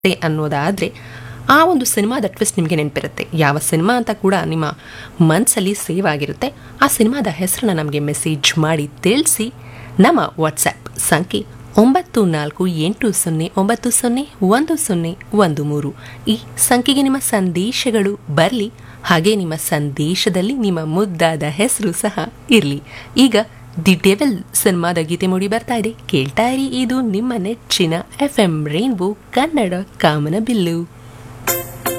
ಮತ್ತೆ ಅನ್ನೋದಾದರೆ ಆ ಒಂದು ಸಿನಿಮಾದ ಟ್ವಿಸ್ಟ್ ನಿಮಗೆ ನೆನಪಿರುತ್ತೆ ಯಾವ ಸಿನಿಮಾ ಅಂತ ಕೂಡ ನಿಮ್ಮ ಮನಸ್ಸಲ್ಲಿ ಸೇವ್ ಆಗಿರುತ್ತೆ ಆ ಸಿನಿಮಾದ ಹೆಸರನ್ನ ನಮಗೆ ಮೆಸೇಜ್ ಮಾಡಿ ತಿಳಿಸಿ ನಮ್ಮ ವಾಟ್ಸ್ಯಾಪ್ ಸಂಖ್ಯೆ ಒಂಬತ್ತು ನಾಲ್ಕು ಎಂಟು ಸೊನ್ನೆ ಒಂಬತ್ತು ಸೊನ್ನೆ ಒಂದು ಸೊನ್ನೆ ಒಂದು ಮೂರು ಈ ಸಂಖ್ಯೆಗೆ ನಿಮ್ಮ ಸಂದೇಶಗಳು ಬರಲಿ ಹಾಗೆ ನಿಮ್ಮ ಸಂದೇಶದಲ್ಲಿ ನಿಮ್ಮ ಮುದ್ದಾದ ಹೆಸರು ಸಹ ಇರಲಿ ಈಗ ದಿ ಡೆವೆಲ್ ಸಿನಿಮಾದ ಗೀತೆ ಮೂಡಿ ಬರ್ತಾ ಇದೆ ಕೇಳ್ತಾ ಇರಿ ಇದು ನಿಮ್ಮ ನೆಚ್ಚಿನ ಎಫ್ ಎಂ ರೈನ್ಬೋ ಕನ್ನಡ ಕಾಮನ ಬಿಲ್ಲು